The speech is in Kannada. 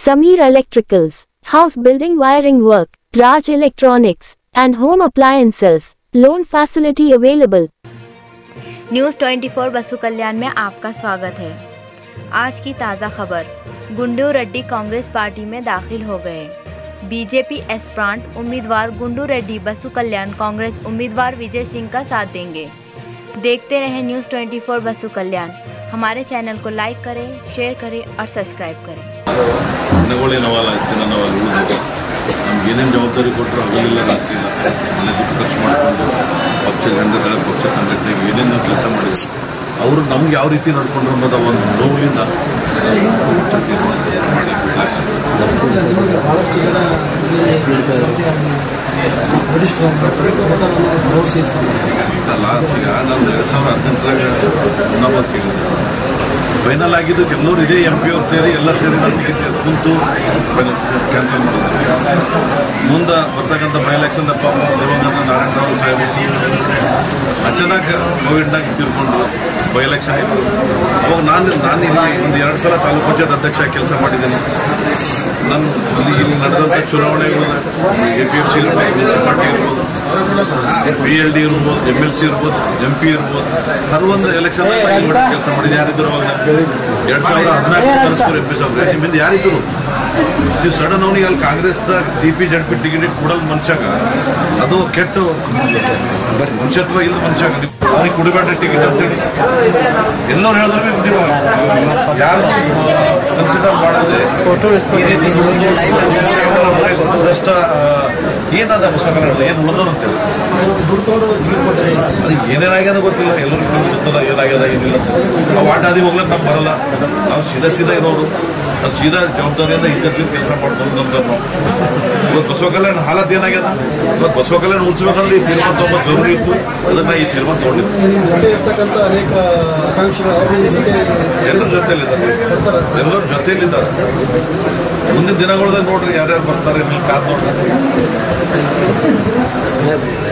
Sameer Electricals, House Building Wiring Work, Raj Electronics, and Home Appliances. Loan facility available. News 24 Basavakalyan में आपका स्वागत है आज की ताज़ा खबर गुंडू रेड्डी कांग्रेस पार्टी में दाखिल हो गए बीजेपी एस्प्रांट उम्मीदवार गुंडू रेड्डी बसु कल्याण कांग्रेस उम्मीदवार विजय सिंह का साथ देंगे देखते रहें न्यूज़ 24 बसु कल्याण हमारे चैनल को लाइक करें शेयर करें और सब्सक्राइब करें ದಿನಗಳೇ ನಾವಲ್ಲ ಇಷ್ಟು ದಿನ ನಾವು ಅಲ್ಲಿ ಉಳಿದು ನಮ್ಗೆ ಏನೇನು ಜವಾಬ್ದಾರಿ ಕೊಟ್ಟರು ಹಗಲಿಲ್ಲ ರಾತ್ರಿ ಇಲ್ಲ ಎಲ್ಲ ದುಡ್ಡು ಖರ್ಚು ಮಾಡಿಕೊಂಡು ಪಕ್ಷ ಗಂಡಗಳ ಪಕ್ಷ ಸಂಘಟನೆಗೆ ಏನೇನು ನಾವು ಕೆಲಸ ಮಾಡಿದ್ವಿ ಅವರು ನಮ್ಗೆ ಯಾವ ರೀತಿ ನಡ್ಕೊಂಡ್ರು ಅನ್ನೋದ ಒಂದು ನೋವಿನಿಂದ ಬಹಳಷ್ಟು ಜನ ವರಿಷ್ಠರು ಭರವಸೆ ಇತ್ತು ಲಾಸ್ಟ್ ಈಗ ನಾನು ಎರಡು ಸಾವಿರದ ಹದಿನೆಂಟರಾಗ ಉನ್ನಮತ್ ಕೇಳಿದೆ ಫೈನಲ್ ಆಗಿದ್ದು ಎಲ್ಲರೂ ಇದೇ ಎಂ ಪಿ ಅವ್ರು ಸೇರಿ ಎಲ್ಲ ಸೇರಿ ನಾನು ಟಿಕೆಟ್ ಕುಂತು ಫೈನಲ್ ಕ್ಯಾನ್ಸಲ್ ಮಾಡಿದ್ರು ಮುಂದೆ ಬರ್ತಕ್ಕಂಥ ಬೈ ಎಲೆಕ್ಷನ್ ಪಾಪ ದಿವಂಗತ ನಾರಾಯಣರಾವ್ ಸಾಹೇಬರು ಅಚಾನಕ್ ಕೋವಿಡ್ನಾಗ ತೀರ್ಕೊಂಡು ಬೈ ಎಲೆಕ್ಷನ್ ಅವಾಗ ನಾನು ನಾನು ಇಲ್ಲಿ ಒಂದು ಎರಡು ಸಲ ತಾಲೂಕು ಪಂಚಾಯತ್ ಅಧ್ಯಕ್ಷ ಕೆಲಸ ಮಾಡಿದ್ದೇನೆ ನನ್ನ ಇಲ್ಲಿ ಇಲ್ಲಿ ನಡೆದಂಥ ಚುನಾವಣೆಗಳು ಎ ಪಿ ಎಫ್ ಸಿ ಇರ್ಬೋದು ಮುನ್ಸಿಪಾಲ್ಟಿ ಇರ್ಬೋದು ಬಿ ಎಲ್ ಡಿ ಇರ್ಬೋದು ಎಮ್ ಎಲ್ ಸಿ ಇರ್ಬೋದು ಎಂ ಪಿ ಇರ್ಬೋದು ಹಲವೊಂದು ಎಲೆಕ್ಷನ್ ಕೆಲಸ ಮಾಡಿದ್ದು ಯಾರಿದ್ರು ಅವಾಗ ಎರಡ್ ಸಾವಿರದ ಹದಿನಾಲ್ಕು ಕನಸ್ಕೂರ್ ಎಂ ಪಿ ಸಾಹೇಬ್ರೆ ನಿಮ್ಮಿಂದ ಯಾರಿದ್ರು ನೀವು ಸಡನ್ ಅವನಿಗೆ ಅಲ್ಲಿ ಕಾಂಗ್ರೆಸ್ದಾಗ D P Z P ticket ಕೊಡಲ್ ಮನುಷ್ಯಾಗ ಅದು ಕೆಟ್ಟ ಮನುಷ್ಯತ್ವ ಇಲ್ಲದ ಮನುಷ್ಯಾಗ ಅವ್ರಿಗೆ ಕುಡಿಬೇಡ್ರಿ ಟಿಕೆಟ್ ಅಂತೇಳಿ ಎಲ್ಲರೂ ಹೇಳಿದ್ರೆ ನೀವು ಯಾರು ಕನ್ಸಿಡರ್ ಮಾಡದೆ ಈ ರೀತಿ ಶ್ರೇಷ್ಠ ಏನದ ಬಸವಕನ್ನಡ ಏನು ಉಳಿದದಂತೇಳಿ ದುಡ್ಕೊಂಡು ಟಿಕೆಟ್ ಕೊಟ್ಟರೆ ಅದು ಏನೇನಾಗ್ಯದ ಗೊತ್ತಿಲ್ಲ ಎಲ್ಲರಿಗೂ ಗೊತ್ತದ ಏನಾಗ್ಯದ ಏನಿಲ್ಲ ಅಂತ. ನಾವು ಆಟಾದಿ ಹೋಗ್ಲಕ್ಕೆ ನಮ್ಗೆ ಬರಲ್ಲ ನಾವು ಸೀದಾ ಸೀದಾ ಇರೋರು ನಾವು ಸೀದಾ ಜವಾಬ್ದಾರಿಯಿಂದ ಇಜ್ಜತ್ತಿನ ಕೆಲಸ ಮಾಡ್ಕೊಂಡು ನಮ್ದು ನಾವು ಇವತ್ತು ಬಸವ ಕಲ್ಯಾಣ ಹಾಲತ್ ಏನಾಗ್ಯದ ಇವತ್ತು ಬಸವ ಕಲ್ಯಾಣ ಉಳಿಸ್ಬೇಕಂದ್ರೆ ಈ ತೀರ್ಮಾನ ತೊಗೊಂಬತ್ತು ಜರೂರಿ ಇತ್ತು ಅದನ್ನ ಈ ತೀರ್ಮಾನ ತೊಗೊಂಡಿದ್ದು ನಿಮ್ಮ ಜೊತೆ ಇರ್ತಕ್ಕಂಥ ಅನೇಕ ಆಕಾಂಕ್ಷಿಗಳು ಅವ್ರ ನಿಮ್ಮ ಜೊತೆ ಎಲ್ಲರ ಜೊತೆಯಲ್ಲಿದ್ದಾರೆ ಬರ್ತಾರೆ ಎಲ್ಲರ ಜೊತೆಯಲ್ಲಿದ್ದಾರೆ ಮುಂದಿನ ದಿನಗಳದಾಗ ನೋಡ್ರಿ ಯಾರ್ಯಾರು ಬರ್ತಾರೆ ನೀವು ಕಾದ್ ನೋಡ್ರಿ